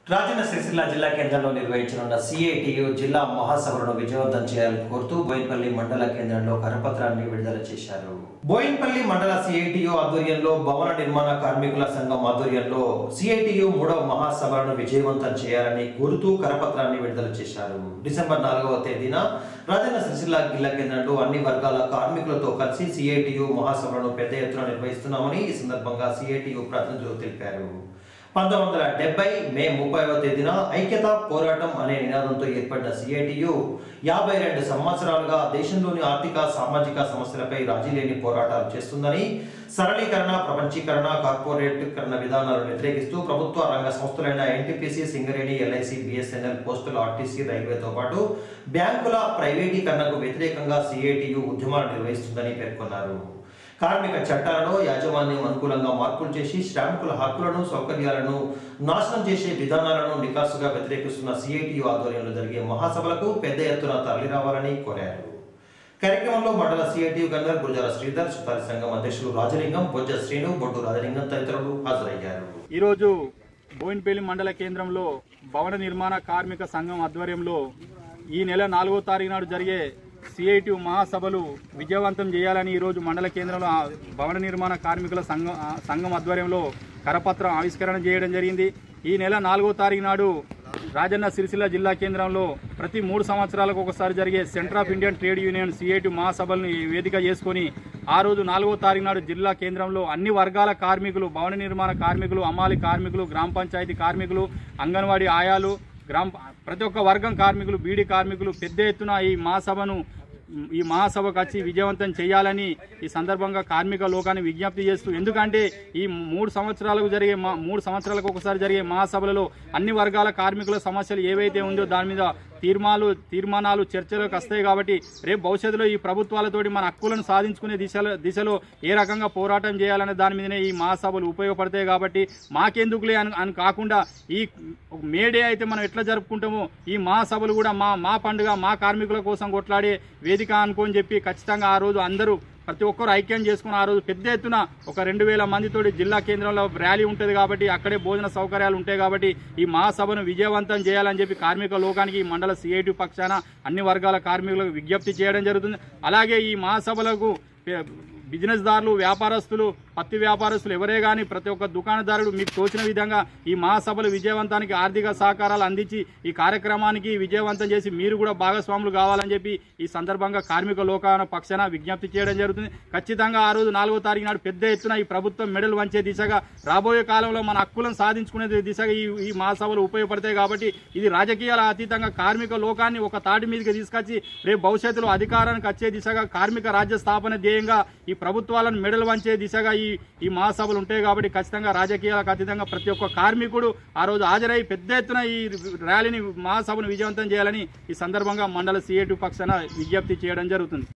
రాజన్న సిరిసిల్ల జిల్లా కేంద్రంలో నిర్వహించనున్న సిఐటియు జిల్లా మహాసభలను విజయవంతం చేయాలని కోరుతూ బోయిన్పల్లి మండల కేంద్రంలో కరపత్రాన్ని విడుదల చేశారు బోయిన్పల్లి మండల సిఐటియు ఆధ్వర్యంలో భవన నిర్మాణ కార్మికుల సంఘం ఆధ్వర్యంలో సిఐటియు మూడవ మహాసభలను విజయవంతం చేయాలని కోరుతూ కరపత్రాన్ని విడుదల చేశారు డిసెంబర్ నాలుగవ తేదీన రాజన్న సిరిసిల్ల జిల్లా కేంద్రంలో అన్ని వర్గాల కార్మికులతో కలిసి సిఐటియు మహాసభలను పెద్ద ఎత్తున నిర్వహిస్తున్నామని ఈ సందర్భంగా సిఐటియు ప్రతినిధులు తెలిపారు పంతొమ్మిది వందల డెబ్బై మే ముప్పైవ తేదీన ఐక్యత పోరాటం అనే నినాదంతో ఏర్పడిన సిఐటియు యాభై రెండు సంవత్సరాలుగా దేశంలోని ఆర్థిక సామాజిక సమస్యలపై రాజీ లేని పోరాటాలు చేస్తుందని సరళీకరణ ప్రపంచీకరణ కార్పొరేటీకరణ విధానాలను వ్యతిరేకిస్తూ ప్రభుత్వ రంగ సంస్థలైన NTPC Singareni LIC BSNL postal RTC రైల్వేతో పాటు బ్యాంకుల ప్రైవేటీకరణకు వ్యతిరేకంగా సిఐటియు ఉద్యమాలు నిర్వహిస్తుందని పేర్కొన్నారు కార్మిక చట్టాలలో యాజమాన్యం అనుకూలంగా మార్పులు చేసి శ్రామికుల హక్కులను సౌకర్యాలను నాశనం చేసే విధానాలను నికాసుగా వ్యతిరేకిస్తున్న సిఐటియు ఆధ్వర్యంలో జరిగే మహాసభలకు పెద్ద ఎత్తున తరలిరావాలని కోరారు కార్యక్రమంలో మండల సిఐటియు గవర్నర్ గురజాల శ్రీధర్ సుతారి సంఘం అధ్యక్షులు రాజలింగం బొజ్జ శ్రీను బొడ్డు రాజలింగం తదితరులు హాజరయ్యారు ఈరోజు బోయిన్పల్లి మండల కేంద్రంలో భవన నిర్మాణ కార్మిక సంఘం ఆధ్వర్యంలో ఈ నెల నాలుగో తారీఖు నాడు జరిగే సిఐటి మహాసభలు విజయవంతం చేయాలని ఈరోజు మండల కేంద్రంలో ఆ భవన నిర్మాణ కార్మికుల సంఘం ఆ సంఘం ఆధ్వర్యంలో కరపత్రం ఆవిష్కరణ చేయడం జరిగింది ఈ నెల నాలుగో తారీఖు నాడు రాజన్న సిరిసిల్ల జిల్లా కేంద్రంలో ప్రతి మూడు సంవత్సరాలకు ఒకసారి జరిగే centre of Indian trade union CIT మహాసభల్ని వేదిక చేసుకొని ఆ రోజు నాలుగో తారీఖు నాడు జిల్లా కేంద్రంలో అన్ని వర్గాల కార్మికులు భవన నిర్మాణ కార్మికులు అమ్మాలి కార్మికులు గ్రామ పంచాయతీ కార్మికులు అంగన్వాడీ ఆయాలు గ్రామ ప్రతి ఒక్క వర్గం కార్మికులు బీడీ కార్మికులు పెద్ద ఎత్తున ఈ మహాసభను ఈ మహాసభకు వచ్చి విజయవంతం చేయాలని ఈ సందర్భంగా కార్మిక లోకాన్ని విజ్ఞప్తి చేస్తూ ఎందుకంటే ఈ మూడు సంవత్సరాలకు జరిగే మా మూడు సంవత్సరాలకు ఒకసారి జరిగే మహాసభలలో అన్ని వర్గాల కార్మికుల సమస్యలు ఏవైతే ఉందో దాని మీద తీర్మానాలు తీర్మానాలు చర్చలకు వస్తాయి కాబట్టి రేపు భవిష్యత్తులో ఈ ప్రభుత్వాలతోటి మన హక్కులను సాధించుకునే దిశలో దిశలో ఏ రకంగా పోరాటం చేయాలనే దాని మీదనే ఈ మహాసభలు ఉపయోగపడతాయి కాబట్టి మాకెందుకులే అని అని కాకుండా ఈ మేడే అయితే మనం ఎట్లా జరుపుకుంటామో ఈ మహాసభలు కూడా మా మా పండుగ మా కార్మికుల కోసం కొట్లాడే వేదిక అనుకోని చెప్పి ఖచ్చితంగా ఆ రోజు అందరూ ప్రతి ఒక్కరు ఐక్యం చేసుకుని ఆ రోజు పెద్ద ఎత్తున ఒక రెండు వేల మందితోటి జిల్లా కేంద్రంలో ర్యాలీ ఉంటుంది కాబట్టి అక్కడే భోజన సౌకర్యాలు ఉంటాయి కాబట్టి ఈ మహాసభను విజయవంతం చేయాలని చెప్పి కార్మిక లోకానికి ఈ మండల సిఐటి పక్షాన అన్ని వర్గాల కార్మికులకు విజ్ఞప్తి చేయడం జరుగుతుంది అలాగే ఈ మహాసభలకు పే- బిజినెస్ దారులు వ్యాపారస్తులు పత్తి వ్యాపారస్తులు ఎవరే కానీ ప్రతి ఒక్క దుకాణదారుడు మీకు తోచిన విధంగా ఈ మహాసభలు విజయవంతానికి ఆర్థిక సహకారాలు అందించి ఈ కార్యక్రమానికి విజయవంతం చేసి మీరు కూడా భాగస్వాములు కావాలని చెప్పి ఈ సందర్భంగా కార్మిక లోకాన పక్షాన విజ్ఞప్తి చేయడం జరుగుతుంది ఖచ్చితంగా ఆ రోజు నాలుగో తారీఖు నాడు పెద్ద ఎత్తున ఈ ప్రభుత్వం మెడల్ వంచే దిశగా రాబోయే కాలంలో మన హక్కులను సాధించుకునే దిశగా ఈ ఈ మహాసభలు ఉపయోగపడతాయి కాబట్టి ఇది రాజకీయాల అతీతంగా కార్మిక లోకాన్ని ఒక తాటి మీదకి తీసుకొచ్చి రేపు భవిష్యత్తులో అధికారానికి వచ్చే దిశగా కార్మిక రాజ్య స్థాపన ధ్యేయంగా ఈ ప్రభుత్వాలను మెడల్ వంచే దిశగా ఈ ఈ మహాసభలు ఉంటాయి కాబట్టి ఖచ్చితంగా రాజకీయాలకు అతీతంగా ప్రతి ఒక్క కార్మికుడు ఆ రోజు హాజరై పెద్ద ఎత్తున ఈ ర్యాలీని మహాసభను విజయవంతం చేయాలని ఈ సందర్భంగా మండల సిఐటి పక్షాన విజ్ఞప్తి చేయడం జరుగుతుంది